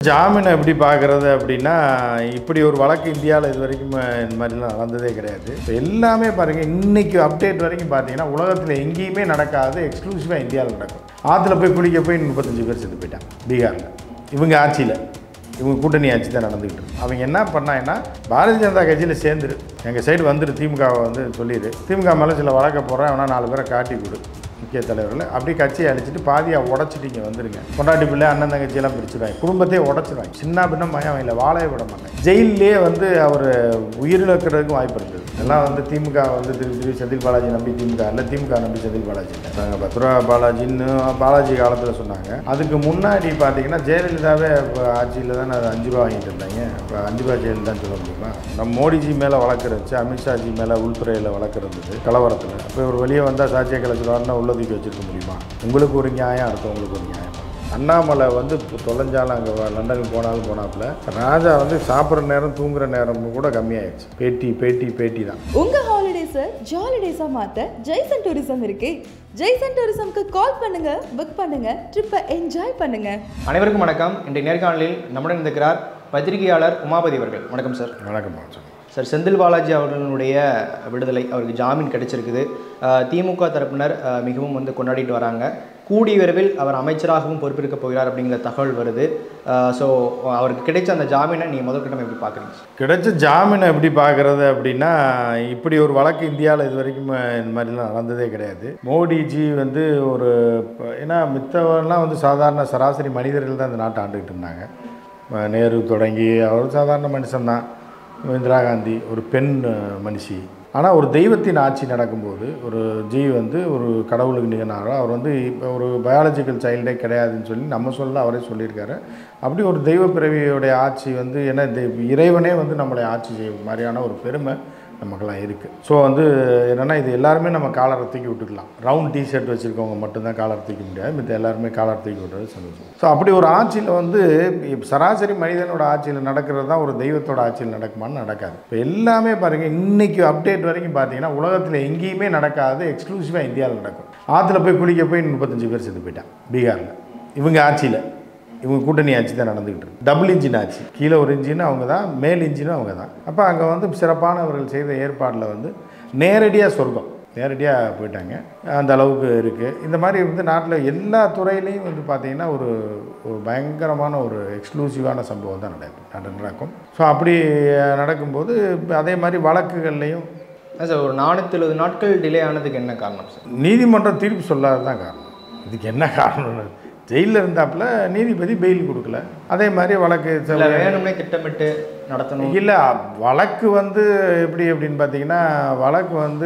ஜாமீனை எப்படி பார்க்குறது அப்படின்னா இப்படி ஒரு வழக்கு இந்தியாவில் இது வரைக்கும் அஹ், இந்த மாதிரிலாம் நடந்ததே கிடையாது இப்போ எல்லாமே பாருங்கள் இன்னைக்கு அப்டேட் வரைக்கும் பார்த்தீங்கன்னா உலகத்தில் எங்கேயுமே நடக்காது எக்ஸ்க்ளூசிவாக இந்தியாவில் நடக்கும் ஆற்றுல போய் குளிக்க போய் முப்பத்தஞ்சு பேர் செத்து போயிட்டாங்க பீகாரில் இவங்க ஆட்சியில் இவங்க கூட்டணி ஆட்சி தான் நடந்துக்கிட்டு இருக்கு. அவங்க என்ன பண்ணாங்கன்னா பாரதிய ஜனதா கட்சியில் சேர்ந்துரு எங்கள் சைடு வந்துரு திமுகவை வந்து சொல்லிடு திமுக மேலே சில வழக்க போடுறேன் அவனா நாலு பேரை காட்டி கொடு முக்கிய தலைவர்கள் அப்படி கட்சியை அழிச்சிட்டு பாதியாக உடச்சிட்டு இங்கே வந்துருங்க கொண்டாட்டி பிள்ளை அண்ணன் தங்கச்சியெல்லாம் பிரிச்சுடுவாங்க குடும்பத்தையே உடச்சிடுவாங்க சின்ன பின்னம் மயம் அவங்கள வாழவே விட மாட்டாங்க ஜெயிலே வந்து அவர் உயிரிழக்கிறதுக்கும் வாய்ப்பு இருந்தது எல்லாம் வந்து திமுக வந்து திருப்பி திருப்பி செந்தில் பாலாஜி நம்பி திமுக இல்லை திமுக நம்பி செந்தில் பாலாஜி நாங்கள் பத்து ரூபா பாலாஜின்னு பாலாஜி காலத்தில் சொன்னாங்க அதுக்கு முன்னாடி பார்த்தீங்கன்னா ஜெயலலிதாவே இப்போ ஆட்சியில் தான் அது அஞ்சு ரூபா வாங்கிட்டு இருந்தாங்க இப்போ அஞ்சு ரூபா ஜெயலலிதான்னு சொல்ல முடியுமா நம்ம மோடிஜி மேலே வழக்கு இருந்துச்சு அமித்ஷாஜி மேலே உள்துறையில் வழக்கு இருந்தது கலவரத்தில் இப்போ இவர் வெளியே வந்தால் சாட்சிய கலைச்சிடுவார்னா உள்ள தூக்கி வச்சிருக்க முடியுமா உங்களுக்கு ஒரு நியாயம் அடுத்தவங்களுக்கு ஒரு நியாயம் அண்ணாமலை வந்து இப்போ தொலைஞ்சாலும் அங்கே லண்டனுக்கு போனாலும் போனாப்புல ராஜா வந்து சாப்பிட்ற நேரம் தூங்குற நேரம் கூட கம்மியாயிடுச்சு பேட்டி பேட்டி பேட்டி தான் உங்க ஹாலிடேஸை ஜாலிடேஸா மாத்த ஜெய்சன் டூரிசம் இருக்கு ஜெய்சன் டூரிசம்க்கு கால் பண்ணுங்க புக் பண்ணுங்க ட்ரிப்பை என்ஜாய் பண்ணுங்க அனைவருக்கும் வணக்கம் இன்றைய நேர்காணலில் நம்முடன் இருக்கிறார் பத்திரிகையாளர் உமாபதி அவர்கள் வணக்கம் சார் வணக்கம் சொல்லுங்கள் சார் செந்தில் பாலாஜி அவர்களுடைய விடுதலை அவருக்கு ஜாமீன் கிடைச்சிருக்குது அஹ், திமுக தரப்பினர் அஹ், மிகவும் வந்து கொண்டாடிட்டு வராங்க கூடிய விரைவில் அவர் அமைச்சராகவும் பொறுப்பேற்க போகிறார் அப்படிங்கிற தகவல் வருது ஸோ அவருக்கு கிடைச்ச அந்த ஜாமீனை நீங்கள் முதற்கட்டம் எப்படி பார்க்குறீங்க சார் கிடைச்ச ஜாமீனை எப்படி பார்க்குறது அப்படின்னா இப்படி ஒரு வழக்கு இந்தியாவில் இது வரைக்கும் இந்த மாதிரிலாம் நடந்ததே கிடையாது மோடிஜி வந்து ஒரு இப்ப- ஏன்னா மித்தவெல்லாம் வந்து சாதாரண சராசரி மனிதர்கள் தான் இந்த நாட்டை ஆண்டுகிட்டு இருந்தாங்க அஹ் நேரு தொடங்கி அவர் சாதாரண மனுஷன்தான் இந்திரா காந்தி ஒரு பெண் அஹ், மனுஷி ஆனால் ஒரு தெய்வத்தின் ஆட்சி நடக்கும்போது ஒரு ஜி வந்து ஒரு கடவுளுக்கு நிகழ்னாரோ அவர் வந்து இப்போ ஒரு பயாலஜிக்கல் சைல்டே கிடையாதுன்னு சொல்லி நம்ம சொல்ல அவரே சொல்லியிருக்காரு அப்படி ஒரு தெய்வ பிறவியோடைய ஆட்சி வந்து ஏன்னா தெய்வ- இறைவனே வந்து நம்மளை ஆட்சி செய்யும் மாதிரியான ஒரு பெருமை நமக்கெல்லாம் இருக்குது ஸோ வந்து என்னென்னா இது எல்லாருமே நம்ம காலரை தூக்கி விட்டுக்கலாம் ரவுண்ட் டிஷர்ட் வச்சுருக்கவங்க மட்டும்தான் காலர் தூக்க முடியாது மித்த எல்லாருமே காலர் தூக்கி விட்டுறது சந்தோஷம் ஸோ அப்படி ஒரு ஆட்சியில் வந்து இப்ப சராசரி மனிதனோட ஆட்சியில் நடக்கிறது தான் ஒரு தெய்வத்தோட ஆட்சியில் நடக்குமான்னு நடக்காது இப்போ எல்லாமே பாருங்கள் இன்னைக்கு அப்டேட் வரைக்கும் பார்த்தீங்கன்னா உலகத்தில் எங்கேயுமே நடக்காது எக்ஸ்க்ளூசிவாக இந்தியாவில் நடக்கும் ஆற்றுல போய் குளிக்க போய் முப்பத்தஞ்சு பேர் செத்து போயிட்டான் பீகாரில் இவங்க ஆட்சியில் இவங்க கூட்டணி ஆட்சி தான் நடந்துகிட்டு இருக்கு டபுள் இன்ஜின் ஆட்சி கீழே ஒரு இன்ஜின் அவங்க தான் மேல் இன்ஜினும் அவங்க தான் அப்போ அங்கே வந்து சிறப்பானவர்கள் செய்த ஏற்பாடில் வந்து நேரடியாக சொர்க்கம் நேரடியாக போயிட்டாங்க அந்த அளவுக்கு இருக்குது இந்த மாதிரி வந்து நாட்டில் எல்லா துறையிலையும் வந்து பார்த்திங்கன்னா ஒரு ஒரு பயங்கரமான ஒரு எக்ஸ்க்ளூசிவான சம்பவம் தான் நடக்கும் நடக்கும் ஸோ அப்படி நடக்கும்போது அதே மாதிரி வழக்குகள்லையும் அதான் சார் ஒரு நானூற்றி எழுபது நாட்கள் டிலே ஆனதுக்கு என்ன காரணம் சார் நீதிமன்றம் தீர்ப்பு சொல்லாதது தான் காரணம் இதுக்கு என்ன காரணம் ஜெயிலில் இருந்தாப்புல நீதிபதி பெயில் கொடுக்கல அதே மாதிரி வழக்கு இல்லை வேணும்னே திட்டமிட்டு நடத்தணும் இல்லை வழக்கு வந்து எப்படி அப்படின்னு பார்த்தீங்கன்னா வழக்கு வந்து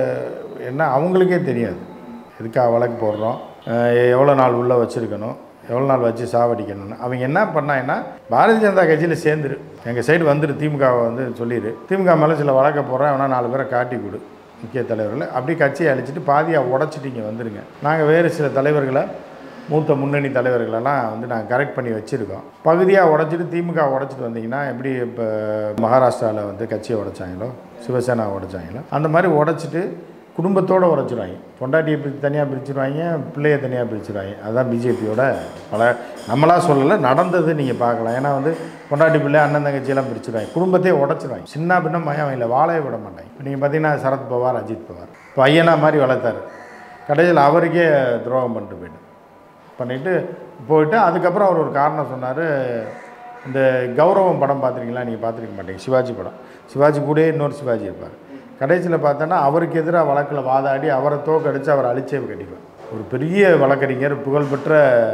என்ன அவங்களுக்கே தெரியாது எதுக்காக வழக்கு போடுறோம் அஹ் எவ்வளோ நாள் உள்ளே வச்சுருக்கணும் எவ்வளோ நாள் வச்சு சாவடிக்கணும்னு அவங்க என்ன பண்ணாங்கன்னா பாரதிய ஜனதா கட்சியில் சேர்ந்துரு எங்கள் சைடு வந்துரு திமுகவை வந்து சொல்லிடு திமுக மேலே சில வழக்க போடுறேன் அவனா நாலு பேரை காட்டி கொடு முக்கிய தலைவர்கள் அப்படி கட்சியை அழிச்சிட்டு பாதியாக உடச்சிட்டு இங்கே வந்துருங்க நாங்கள் வேறு சில தலைவர்களை மூத்த முன்னணி தலைவர்களெல்லாம் வந்து நாங்கள் கரெக்ட் பண்ணி வச்சுருக்கோம் பகுதியாக உடச்சிட்டு திமுக உடச்சிட்டு வந்தீங்கன்னா எப்படி இப்போ மகாராஷ்டிராவில் வந்து கட்சியை உடைச்சாங்களோ சிவசேனா உடைச்சாங்களோ அந்த மாதிரி உடச்சிட்டு குடும்பத்தோடு உடைச்சிருவாங்க பொண்டாட்டியை பிரித்து தனியாக பிரிச்சுருவாங்க பிள்ளைய தனியாக பிரிச்சுருவாங்க அதுதான் பிஜேபியோட பல நம்மளா சொல்லலை நடந்தது நீங்கள் பார்க்கலாம் ஏன்னா வந்து பொண்டாட்டி பிள்ளை அண்ணன் தங்கச்சியெல்லாம் பிரிச்சுருவாங்க குடும்பத்தையே உடச்சிருவாங்க சின்ன பின்னம் மயம் அவங்கள வாழவே விட மாட்டாங்க இப்போ நீங்கள் பார்த்தீங்கன்னா சரத் பவார் அஜித் பவார் பையனா மாதிரி வளர்த்தாரு கடைசியில் அவருக்கே துரோகம் பண்ணிட்டு போயிட்டு பண்ணிவிட்டு போயிட்டு அதுக்கப்புறம் அவர் ஒரு காரணம் சொன்னார் இந்த கௌரவம் படம் பார்த்துருக்கீங்களா நீங்கள் பார்த்துருக்க மாட்டீங்க சிவாஜி படம் சிவாஜி கூடயே இன்னொரு சிவாஜி இருப்பார் கடைசியில் பார்த்தோன்னா அவருக்கு எதிராக வழக்கில் வாதாடி அவரை தோக்கடிச்சு அவர் அழிச்சே கட்டிக்குவார் ஒரு பெரிய வழக்கறிஞர் புகழ்பெற்ற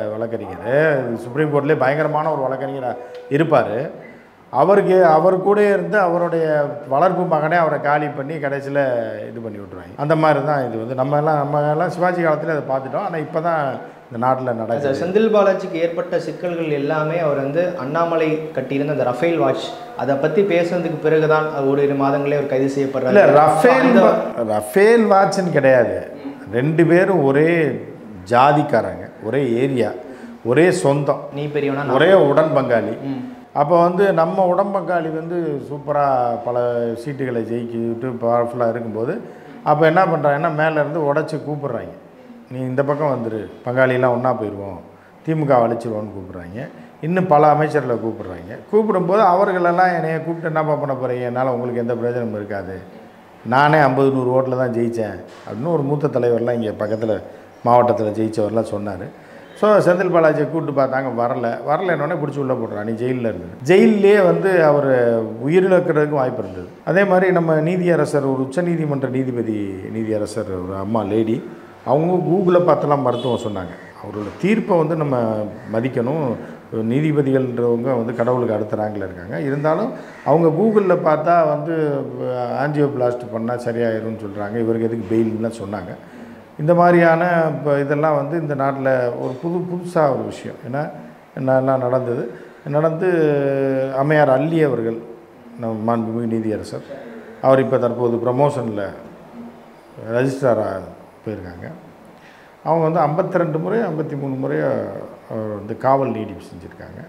வழக்கறிஞர் சுப்ரீம் கோர்ட்லேயே பயங்கரமான ஒரு வழக்கறிஞராக இருப்பார் அவருக்கு அவர் கூட இருந்து அவருடைய வளர்ப்பு மகனே அவரை காலி பண்ணி கடைசியில் இது பண்ணி விட்ருவாங்க அந்த மாதிரி தான் இது வந்து நம்ம எல்லாம் நம்ம எல்லாம் சிவாஜி காலத்தில் அதை பார்த்துட்டோம் ஆனால் இப்போ தான் இந்த நாட்டில் நடக்குது சார் செந்தில் பாலாஜிக்கு ஏற்பட்ட சிக்கல்கள் எல்லாமே அவர் வந்து அண்ணாமலை கட்டியிருந்த அந்த ரஃபேல் வாட்ச் அதை பற்றி பேசுனதுக்கு பிறகுதான் அது ஒரு இரு மாதங்களே அவர் கைது இல்லை செய்யப்படுறாரு ரஃபேல் அந்த- வா- ரஃபேல் வாட்ச்னு கிடையாது ரெண்டு பேரும் ஒரே ஜாதிக்காரங்க ஒரே ஏரியா ஒரே சொந்தம் நீ பெரியவனா நான் ஒரே உடன் பங்காளி ம். அப்போ வந்து நம்ம உடன் பங்காளி வந்து சூப்பராக பல சீட்டுகளை ஜெயிக்கிட்டு பவர்ஃபுல்லாக இருக்கும்போது அப்போ என்ன பண்ணுறாங்கன்னா மேலேருந்து உடச்சி கூப்பிட்றாங்க நீ இந்த பக்கம் வந்துரு பங்காளியெல்லாம் ஒன்றா போயிடுவோம் திமுக அழிச்சிருவோன்னு கூப்பிட்றாங்க இன்னும் பல அமைச்சர்களை கூப்பிடுறாங்க கூப்பிடும்போது அவர்களெல்லாம் என்னைய கூப்பிட்டு என்னப்பா பண்ண போகிறீங்க என்னால் உங்களுக்கு எந்த பிரயோஜனமும் இருக்காது நானே ஐம்பது நூறு ஓட்டில் தான் ஜெயித்தேன் அப்படின்னு ஒரு மூத்த தலைவர்லாம் இங்கே பக்கத்தில் மாவட்டத்தில் ஜெயித்தவர்லாம் சொன்னார் ஸோ செந்தில் பாலாஜியை கூப்பிட்டு பார்த்தாங்க வரல வரலன்னொடனே பிடிச்சி உள்ளே போட்டுறான் நீ ஜெயிலில் இருந்தது ஜெயிலே வந்து அவர் உயிரிழக்கிறதுக்கும் வாய்ப்பு இருந்தது அதே மாதிரி நம்ம நீதியரசர் ஒரு உச்சநீதிமன்ற நீதிபதி நீதியரசர் ஒரு அம்மா லேடி அவங்க கூகுளை பார்த்தெல்லாம் மருத்துவம் சொன்னாங்க அவரோட தீர்ப்பை வந்து நம்ம மதிக்கணும் நீதிபதிகள்ன்றவங்க வந்து கடவுளுக்கு அடுத்த ரேங்கில் இருக்காங்க இருந்தாலும் அவங்க கூகுளில் பார்த்தா வந்து ஆன்ஜியோ பிளாஸ்ட் பண்ணால் சரியாயிரும்னு சொல்கிறாங்க இவருக்கு எதுக்கு பெயில்லாம் சொன்னாங்க இந்த மாதிரியான இப்போ இதெல்லாம் வந்து இந்த நாட்டில் ஒரு புது புதுசாக ஒரு விஷயம் ஏன்னா என்னெல்லாம் நடந்தது நடந்து அம்மையார் அல்லி அவர்கள் நம்ம மாண்புமிகு நீதியரசர் அவர் இப்போ தற்போது ப்ரமோஷனில் ரெஜிஸ்ட்ராராக போயிருக்காங்க அவங்க வந்து 52 முறை ஐம்பத்தி மூணு முறையோ அவர் வந்து காவல் நீடிப்பு செஞ்சுருக்காங்க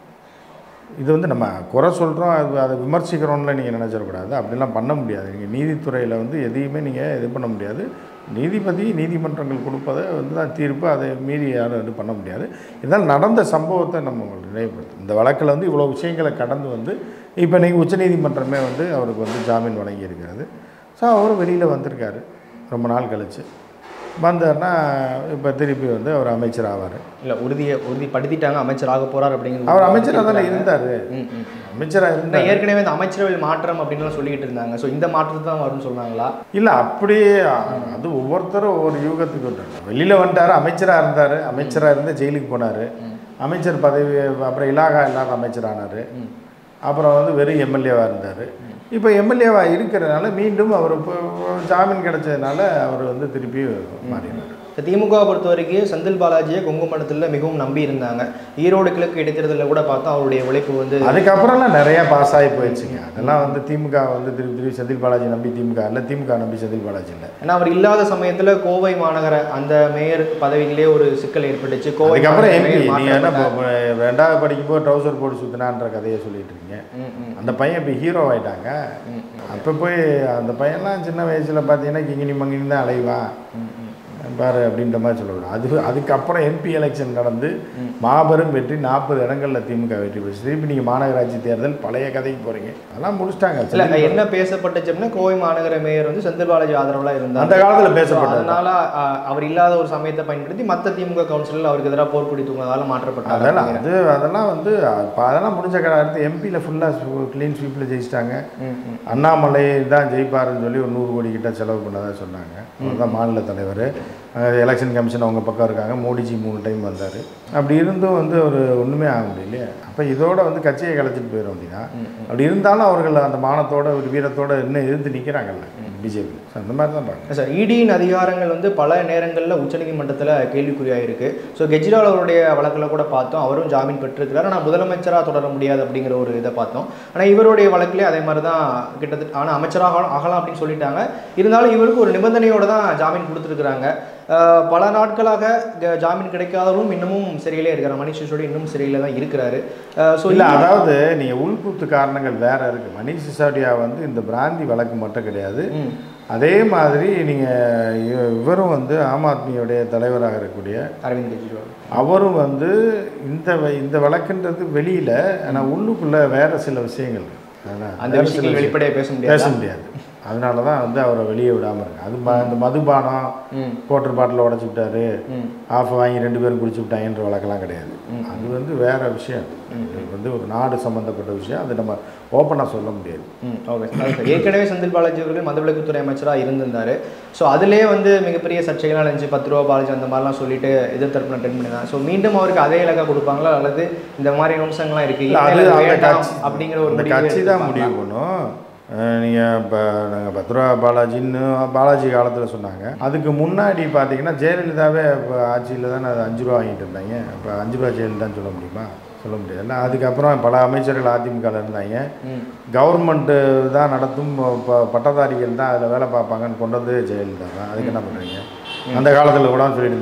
இது வந்து நம்ம குறை சொல்கிறோம் அது அதை விமர்சிக்கிறோம்ல நீங்கள் நினச்சிடக்கூடாது அப்படிலாம் பண்ண முடியாது நீங்கள் நீதித்துறையில் வந்து எதையுமே நீங்கள் இது பண்ண முடியாது நீதிபதி நீதிமன்றங்கள் கொடுப்பதை வந்து தான் தீர்ப்பு அதை மீறி யாரும் இது பண்ண முடியாது இதனால் நடந்த சம்பவத்தை நம்ம உங்களுக்கு நினைவுபடுத்தும் இந்த வழக்கில் வந்து இவ்வளோ விஷயங்களை கடந்து வந்து இப்போ நீங்கள் உச்சநீதிமன்றமே வந்து அவருக்கு வந்து ஜாமீன் வழங்கி இருக்கிறது ஸோ அவரும் வெளியில் வந்திருக்காரு ரொம்ப நாள் கழிச்சு வந்தார்னா இப்போ திருப்பி வந்து அவர் அமைச்சர் ஆவார் இல்லை உறுதியை உறுதிப்படுத்திட்டாங்க அமைச்சர் ஆக போறார் அப்படிங்கிறது அவர் அமைச்சராக தானே இருந்தார் ம், ம். அமைச்சராக இந்த இருந்தார் ஏற்கனவே இந்த அமைச்சரவை மாற்றம் அப்படின்லாம் சொல்லிட்டு இருந்தாங்க ஸோ இந்த மாற்றத்தை தான் வரும்னு சொன்னாங்களா இல்லை அப்படியே அது ஒவ்வொருத்தரும் ஒவ்வொரு யூகத்துக்கு விட்டாங்க வெளியில் வந்துட்டார் அமைச்சராக இருந்தார் அமைச்சராக இருந்து ஜெயிலுக்கு போனார் அமைச்சர் பதவி அப்புறம் இலாகா இல்லாத அமைச்சர் ஆனார் அப்புறம் வந்து வெறும் எம்எல்ஏவாக இருந்தார் இப்போ எம்எல்ஏவாக இருக்கிறதுனால மீண்டும் அவர் இப்போ ஜாமீன் கிடைச்சதுனால அவர் வந்து திருப்பி மாறினார் இந்த திமுக பொறுத்த வரைக்கும் செந்தில் பாலாஜியை கொங்குமண்டலத்தில் மிகவும் நம்பி இருந்தாங்க ஈரோடு கிழக்கு இடைத்தேர்தலில் கூட பார்த்தா அவருடைய உழைப்பு வந்து அதுக்கப்புறம்லாம் நிறையா பாஸ் ஆகி போயிடுச்சுங்க அதெல்லாம் வந்து திமுக வந்து திருப்பி திருப்பி செந்தில் பாலாஜி நம்பி திமுக இல்லை திமுக நம்பி செந்தில் பாலாஜி இல்லை ஏன்னா அவர் இல்லாத சமயத்தில் கோவை மாநகர அந்த மேயர் பதவியிலே ஒரு சிக்கல் ஏற்பட்டுச்சு கோவை அதுக்கப்புறம் மாநகர எம்பி மேயர் நீங்கள் என்ன மாற்றப்பட்டார். இப்போ ரெண்டாவது படிக்கும்போது ட்ரௌசர் போட்டு சுற்றினான்ற கதையை சொல்லிட்டு இருக்கீங்க ம், ம், அந்த பையன் இப்போ ஹீரோ ஆயிட்டாங்க ம், அப்போ போய் அந்த பையன்லாம் சின்ன வயசில் பார்த்தீங்கன்னா கிங்கினி மங்கினி தான் அலைவான் ம், ம். பாரு அப்படின்ற மாதிரி சொல்லக்கூடாது அது அதுக்கப்புறம் எம்பி எலெக்ஷன் நடந்து மாபெரும் வெற்றி நாற்பது இடங்களில் திமுக வெற்றி பெற்று திருப்பி நீங்கள் மாநகராட்சி தேர்தல் பழைய கதைக்கு போகிறீங்க அதெல்லாம் முடிச்சிட்டாங்க இல்ல என்ன பேசப்பட்டுச்சு அப்படின்னா கோவை மாநகர மேயர் வந்து செந்தில் பாலாஜி ஆதரவுல இருந்தார் அந்த காலத்தில் So, பேசப்பட்டது அதனால அஹ், அவர் இல்லாத ஒரு சமயத்தை பயன்படுத்தி மத்த திமுக கவுன்சிலர் அவருக்கு எதிராக போர்க்குடி தூங்கினதால மாற்றப்பட்டார் அதெல்லாம் அது அதெல்லாம் வந்து இப்போ அதெல்லாம் முடிஞ்ச கடை அடுத்து எம்பியில் ஃபுல்லாக க்ளீன் ஸ்வீப்பில் ஜெயிச்சிட்டாங்க ம், ம். அண்ணாமலை தான் ஜெயிப்பாருன்னு சொல்லி ஒரு நூறு கோடி கிட்ட செலவு பண்ணதா சொன்னாங்க அவர் தான் மாநில தலைவர் எலெக்ஷன் கமிஷன் அவங்க பக்கம் இருக்காங்க மோடிஜி மூணு டைம் வந்தார் அப்படி இருந்தும் வந்து ஒரு ஒன்றுமே ஆக முடியலையே அப்போ இதோட வந்து கட்சியை கலைச்சிட்டு போயிட வேண்டியதான் அப்படி இருந்தாலும் அவர்கள் அந்த மானத்தோட ஒரு வீரத்தோட இன்னும் எதிர்த்து நிற்கிறாங்கல்ல பிஜேபி அந்த மாதிரி தான் பார்க்கணும் சார் இடியின் அதிகாரங்கள் வந்து பல நேரங்களில் உச்சநீதிமன்றத்தில் கேள்விக்குறியாயிருக்கு ஸோ கெஜ்ரிவால் அவருடைய வழக்கில் கூட பார்த்தோம் அவரும் ஜாமீன் பெற்றிருக்கிறார் ஆனால் முதலமைச்சராக தொடர முடியாது அப்படிங்கிற ஒரு இதை பார்த்தோம் ஆனால் இவருடைய வழக்கிலே அதே மாதிரி தான் கிட்டத்தட்ட ஆனால் அமைச்சராக ஆகலாம் அப்படின்னு சொல்லிட்டாங்க இருந்தாலும் இவருக்கு ஒரு நிபந்தனையோட தான் ஜாமீன் கொடுத்துருக்குறாங்க அஹ், பல நாட்களாக க- ஜாமீன் கிடைக்காதவரும் இன்னமும் சிறையிலே இருக்கிறார் மணிஷ் சிசோடி இன்னும் சிறையில் தான் இருக்கிறாரு ஸோ இல்லை அதாவது நீங்கள் உள்குத்து காரணங்கள் வேற இருக்குது மணிஷ் சிசோடியா வந்து இந்த பிராந்தி வழக்கு மட்டும் கிடையாது ம் அதே மாதிரி நீங்கள் இவரும் வந்து ஆம் ஆத்மியுடைய தலைவராக இருக்கக்கூடிய அரவிந்த் கெஜ்ரிவால் அவரும் வந்து இந்த வ- இந்த வழக்குன்றது வெளியில் ஆனால் உள்ளுக்குள்ளே வேற சில விஷயங்கள் இருக்கு. அதனால அந்த வேற சில விஷயங்கள் விஷயம் வெளிப்படையாக பேச பேச முடியாது முடியாது அதனால தான் வந்து அவரை வெளியே விடாமல் இருக்கு அது ம- இந்த மதுபானம் ம் கோட்டர் பாட்டில் உடச்சி விட்டாரு ம் ஆஃப் வாங்கி ரெண்டு பேரும் குடிச்சு விட்டாங்கன்ற வழக்கெல்லாம் கிடையாது அது வந்து வேற விஷயம் இது வந்து ஒரு நாடு சம்மந்தப்பட்ட விஷயம் அது நம்ம ஓப்பனாக சொல்ல முடியாது ம் ஓகே அது சரி. ஏற்கனவே செந்தில் பாலாஜி அவர்கள் மதுவிலக்குத்துறை அமைச்சராக இருந்திருந்தார் ஸோ அதிலே வந்து மிகப்பெரிய சர்ச்சைகள்லாம் இருந்துச்சு பத்து ரூபா பாலாஜி அந்த மாதிரிலாம் சொல்லிட்டு எதிர்த்தரப்பில் டென் பண்ணிதான் ஸோ மீண்டும் அவருக்கு அதே இலக்கா கொடுப்பாங்களா அல்லது இந்த மாதிரி அம்சங்கள்லாம் இருக்கு இல்ல, அது இனிமேல் அந்த வேண்டாம் கட்சி அப்படிங்கிற ஒரு அந்த முடிவு கட்சி தான் எடுத்திருப்பாங்களா? முடிவு பண்ணும் நீங்கள் இப்போ நாங்கள் பத்து ரூபா பாலாஜின்னு பாலாஜி காலத்தில் சொன்னாங்க அதுக்கு முன்னாடி பார்த்தீங்கன்னா ஜெயலலிதாவே இப்போ ஆட்சியில் தானே அது அஞ்சு ரூபா வாங்கிட்டு இருந்தாங்க இப்போ அஞ்சு ரூபா ஜெயலலிதான்னு சொல்ல முடியுமா சொல்ல முடியாதுல்ல அதுக்கப்புறம் பல அமைச்சர்கள் அதிமுகவில் இருந்தாங்க ம் கவர்மெண்ட்டு தான் நடத்தும் ப- பட்டதாரிகள் தான் அதில் வேலை பார்ப்பாங்கன்னு கொண்டு வந்து ஜெயலலிதா தான் அதுக்கு என்ன பண்ணுறீங்க அந்த காலத்தில் கூட சொல்லியிருந்தேன்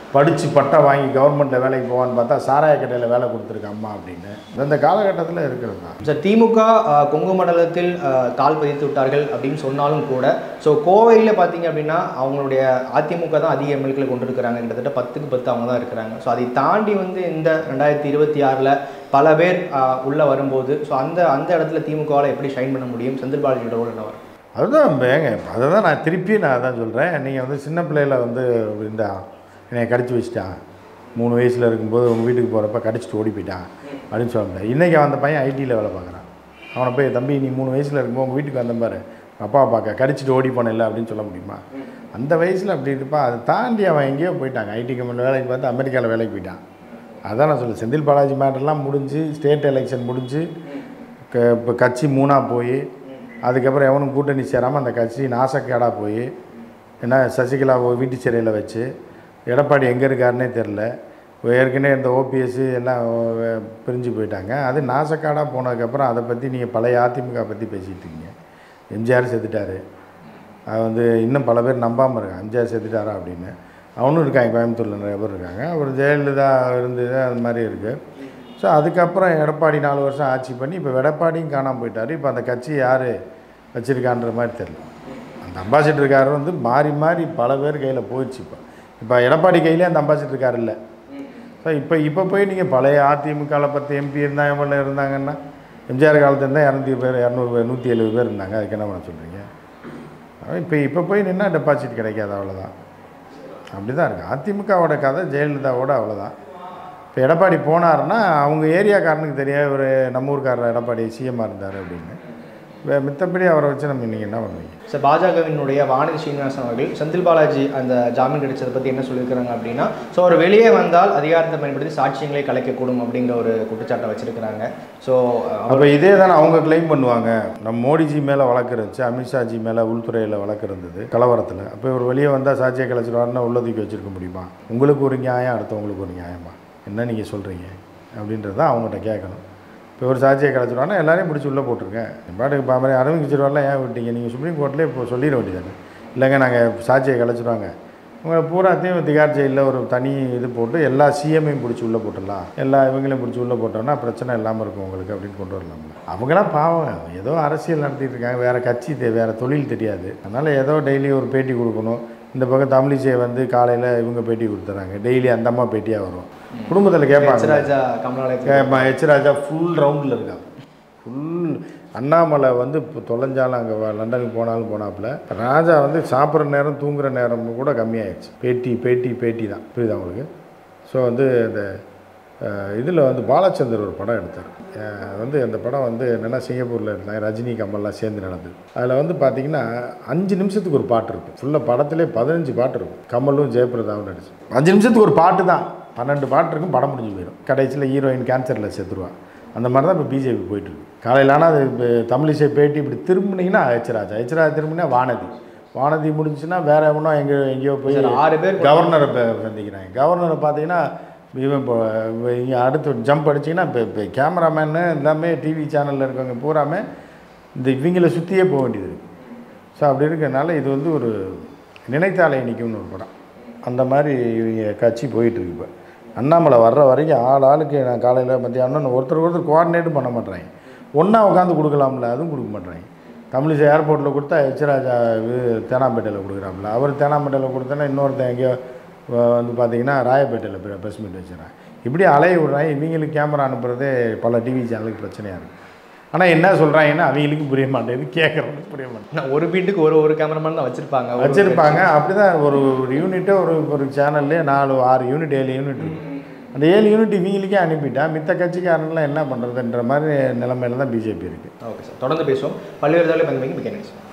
படித்து பட்டா வாங்கி கவர்மெண்ட்டில் வேலைக்கு போவான்னு பார்த்தா சாராய கடையில் வேலை கொடுத்துருக்கு அம்மா அப்படின்னு இந்த காலகட்டத்தில் இருக்கிறது தான் சார் திமுக அஹ், கொங்கு மண்டலத்தில் அஹ், கால் பதித்து விட்டார்கள் அப்படின்னு சொன்னாலும் கூட ஸோ கோவையில் பார்த்தீங்க அப்படின்னா அவங்களுடைய அதிமுக தான் அதிக எம்எல்களை கொண்டிருக்கிறாங்க கிட்டத்தட்ட பத்துக்கு பத்து அவங்க தான் இருக்கிறாங்க ஸோ அதை தாண்டி வந்து இந்த ரெண்டாயிரத்தி இருபத்தி ஆறில் பல பேர் உள்ளே வரும்போது ஸோ அந்த அந்த இடத்துல திமுகவால் எப்படி ஷைன் பண்ண முடியும் செந்தில் பாலாஜியோட ரோல் என்ன வரும் அதுதான் ஏங்க அதை தான் நான் திருப்பி நான் அதான் சொல்கிறேன் நீங்கள் வந்து சின்ன பிள்ளையில வந்து இந்த என்னை கடிச்சு வச்சுட்டான் மூணு வயசில் இருக்கும்போது உங்கள் வீட்டுக்கு போகிறப்ப கடிச்சிட்டு ஓடி போயிட்டான் அப்படின்னு சொல்ல முடியாது இன்றைக்கி அந்த பையன் ஐடியில் வேலை பார்க்குறான் அவனை போய் தம்பி நீ மூணு வயசில் இருக்கும்போது உங்கள் வீட்டுக்கு வந்த பாரு அப்பாவை பார்க்க கடிச்சிட்டு ஓடி போனேன்ல அப்படின்னு சொல்ல முடியுமா அந்த வயசில் அப்படி இருப்பான் அதை தாண்டி அவன் எங்கேயோ போயிட்டாங்க ஐடி கம்பெனியில் வேலைக்கு பார்த்து அமெரிக்காவில் வேலைக்கு போயிட்டான் அதான் நான் சொல்ல செந்தில் பாலாஜி மேட்டர்லாம் முடிஞ்சு ஸ்டேட் எலெக்ஷன் முடிஞ்சு க இப்போ கட்சி மூணாக போய் அதுக்கப்புறம் எவனும் கூட்டணி சேராமல் அந்த கட்சி நாசக்கேடாக போய் என்ன சசிகலா வீட்டு சிறையில் வச்சு எடப்பாடி எங்கே இருக்காருன்னே தெரில ஏற்கனவே இந்த ஓபிஎஸ் எல்லாம் அஹ், பிரிஞ்சு போயிட்டாங்க அது நாசக்காடாக போனதுக்கப்புறம் அதை பற்றி நீங்கள் பழைய அதிமுக பற்றி பேசிகிட்டு இருக்கீங்க எம்ஜிஆர் செத்துட்டாரு அது வந்து இன்னும் பல பேர் நம்பாமல் இருக்காங்க எம்ஜிஆர் செத்துட்டாரா அப்படின்னு அவனும் இருக்காங்க கோயம்புத்தூரில் நிறைய பேர் இருக்காங்க அப்புறம் ஜெயலலிதா இருந்தது அது மாதிரி இருக்குது ஸோ அதுக்கப்புறம் எடப்பாடி நாலு வருஷம் ஆட்சி பண்ணி இப்போ எடப்பாடியும் காணாமல் போயிட்டார் இப்போ அந்த கட்சி யார் வச்சுருக்கான்ற மாதிரி தெரியல அந்த அம்பாசிடருக்காரர் வந்து மாறி மாறி பல பேர் கையில் போயிடுச்சு இப்போ இப்போ எடப்பாடி கையிலே அந்த அம்பாசிடருக்கார் இல்லை ஸோ இப்போ இப்போ போய் நீங்கள் பழைய அதிமுகவில் பத்து எம்பி இருந்தாங்க எம்எல்ஏ இருந்தாங்கன்னா எம்ஜிஆர் காலத்துல இருந்தால் இரநூத்தி பேர் இரநூறு பேர் நூற்றி எழுபது பேர் இருந்தாங்க அதுக்கு என்ன பண்ண சொல்கிறீங்க இப்போ இப்போ போய் நின்னா டெபாசிட் கிடைக்காது அவ்வளோதான் அப்படி தான் இருக்குது அதிமுகவோட கதை ஜெயலலிதாவோட அவ்வளோதான் இப்போ எடப்பாடி போனாருன்னா அவங்க ஏரியாக்காரனுக்கு தெரியாது இவர் நம்ம ஊர்க்காரர் எடப்பாடி சிஎம்மாக இருந்தார் அப்படின்னு வே- மித்தபடி அவரை வச்சு நம்ம இன்றைக்கி என்ன பண்ணுவீங்க சார் பாஜகவினுடைய வானதி ஸ்ரீனிவாசன் அவர்கள் செந்தில் பாலாஜி அந்த ஜாமீன் கிடைச்சதை பற்றி என்ன சொல்லியிருக்கிறாங்க அப்படின்னா ஸோ அவர் வெளியே வந்தால் அதிகாரத்தை பயன்படுத்தி சாட்சியங்களை கலைக்கக்கூடும் அப்படிங்கிற ஒரு குற்றச்சாட்டை வச்சிருக்கிறாங்க ஸோ அப்போ இதே தானே அவங்க கிளைம் பண்ணுவாங்க நம்ம மோடிஜி மேலே வழக்கு இருந்துச்சு அமித்ஷாஜி மேலே உள்துறையில் வழக்கு இருந்தது கலவரத்தில் அப்போ இவர் வெளியே வந்தால் சாட்சியை கலைச்சிடுவாருன்னா உள்ள தூக்கி வச்சிருக்க முடியுமா உங்களுக்கு ஒரு நியாயம் அடுத்தவங்களுக்கு ஒரு நியாயமா என்ன நீங்கள் சொல்கிறீங்க அப்படின்றத அவங்ககிட்ட கேட்கணும் இப்போ ஒரு சாட்சியை கலைச்சிடுவாங்கன்னா எல்லாரையும் பிடிச்சி உள்ளே போட்டிருங்க பாட்டுக்கு இப்போ மாதிரி அரவிந்த் கெஜ்ரிவால்லாம் ஏன் விட்டீங்க நீங்கள் சுப்ரீம் கோர்ட்லேயே இப்போ சொல்லிட வேண்டியதானே இல்லைங்க நாங்கள் சாட்சியை கலைச்சிடுவாங்க உங்களை பூராத்தையும் திகார் ஜெயிலில் ஒரு தனி இது போட்டு எல்லா சிஎம்ஐயும் பிடிச்சி உள்ளே போட்டுடலாம் எல்லா இவங்களையும் பிடிச்சி உள்ளே போட்டோம்னா பிரச்சனை இல்லாமல் இருக்கும் உங்களுக்கு அப்படின்னு கொண்டு வரலாம் அவங்களாம் பாவம் ஏதோ அரசியல் நடத்திட்டு இருக்காங்க வேறு கட்சி தெ- வேறு தொழில் தெரியாது அதனால் ஏதோ டெய்லி ஒரு பேட்டி கொடுக்கணும் இந்த பக்கம் தமிழிசை வந்து காலையில் இவங்க பேட்டி கொடுத்துறாங்க டெய்லி அந்த அம்மா பேட்டியாக வரும் குடும்பத்தில் கேட்பாங்க ராஜா கமலாலயத்தில் ஹெச் ராஜா ஃபுல் ரவுண்டில் இருக்கான் ஃபுல் அண்ணாமலை வந்து இப்போ தொலைஞ்சாலும் அங்கே லண்டனுக்கு போனாலும் போனாப்புல ராஜா வந்து சாப்பிட்ற நேரம் தூங்குற நேரம் கூட கம்மியாயிடுச்சு பேட்டி பேட்டி பேட்டி தான் புரியுதா உங்களுக்கு ஸோ வந்து இந்த இதில் வந்து பாலச்சந்தர் ஒரு படம் எடுத்தார் அஹ் வந்து அந்த படம் வந்து என்னென்னா சிங்கப்பூரில் இருந்தாங்க ரஜினி கமல்லாம் சேர்ந்து நடந்தது அதில் வந்து பார்த்தீங்கன்னா அஞ்சு நிமிஷத்துக்கு ஒரு பாட்டு இருக்கும் ஃபுல்லாக படத்திலே பதினஞ்சு பாட்டு இருக்கும் கமலும் ஜெயபிரதாவும் நடிச்சு அஞ்சு நிமிஷத்துக்கு ஒரு பாட்டு தான் பன்னெண்டு பாட்டு இருக்கும் படம் முடிஞ்சு போயிடும் கடைசியில் ஹீரோயின் கேன்சரில் செத்துருவா அந்த மாதிரி தான் இப்போ பிஜேபி போயிட்டுருக்கு காலையில் ஆனால் அது இப்போ தமிழிசை பேட்டி இப்படி திரும்பினீங்கன்னா ஹெச் ராஜா ஹெச் ராஜா திரும்பினா வானதி வானதி முடிஞ்சுன்னா வேற எவனோ எங்கே எங்கேயோ போய் சார், ஆறு பேர் கவர்னரை ப- சந்திக்கிறாங்க கவர்னரை பார்த்தீங்கன்னா இவன் இப்போ இங்கே அடுத்து ஜம்ப் அடிச்சிங்கன்னா இப்போ இப்போ கேமராமேனு எல்லாமே டிவி சேனலில் இருக்கவங்க பூராமே இந்த இவங்கள சுற்றியே போக வேண்டியது இருக்குது ஸோ அப்படி இருக்கறனால இது வந்து ஒரு நினைத்தாலே நிற்கும்னு ஒரு படம் அந்த மாதிரி இவங்க கட்சி போயிட்டுருக்கு இப்போ அண்ணாமலை வர்ற வரைக்கும் ஆள் ஆளுக்கு நான் காலையில் மத்தியானம் ஒருத்தர் ஒருத்தர் கோஆர்டினேட்டும் பண்ண மாட்றாங்க ஒன்றா உட்காந்து கொடுக்கலாம்ல அதுவும் கொடுக்க மாட்றாங்க தமிழிசை ஏர்போர்ட்டில் கொடுத்தா எச் ராஜா இது தேனாம்பேட்டையில் கொடுக்குறாப்புல அவர் தேனாம்பேட்டையில் கொடுத்தோன்னா இன்னொருத்தன் எங்கேயோ வ- வந்து பார்த்தீங்கன்னா ராயப்பேட்டையில் ப்ரெஸ் மீட் வச்சுறாங்க இப்படி அலைய விடுறாங்க இவங்களுக்கு கேமரா அனுப்புறதே பல டிவி சேனலுக்கு பிரச்சனையாக இருக்குது ஆனால் என்ன சொல்கிறாங்கன்னா அவங்களுக்கு புரிய மாட்டேங்குது கேட்குறவங்களுக்கு புரிய மாட்டேங்குது நான் ஒரு வீட்டுக்கு ஒரு ஒரு கேமராமேன் தான் வச்சிருப்பாங்க ஒரு- வச்சுருப்பாங்க அப்படி தான் ஒரு ஒரு யூனிட்டே ஒரு ஒரு சேனல்லே நாலு ஆறு யூனிட் ஏழு யூனிட் இருக்கு அந்த ஏழு யூனிட் இவங்களுக்கே அனுப்பிட்டா மித்த கட்சிக்காரங்களாம் என்ன பண்ணுறதுன்ற மாதிரி நிலைமையில தான் பிஜேபி இருக்குது ஓகே சார் தொடர்ந்து பேசுவோம் பல்வேறு தகவலை பங்கு மிக்க நன்றி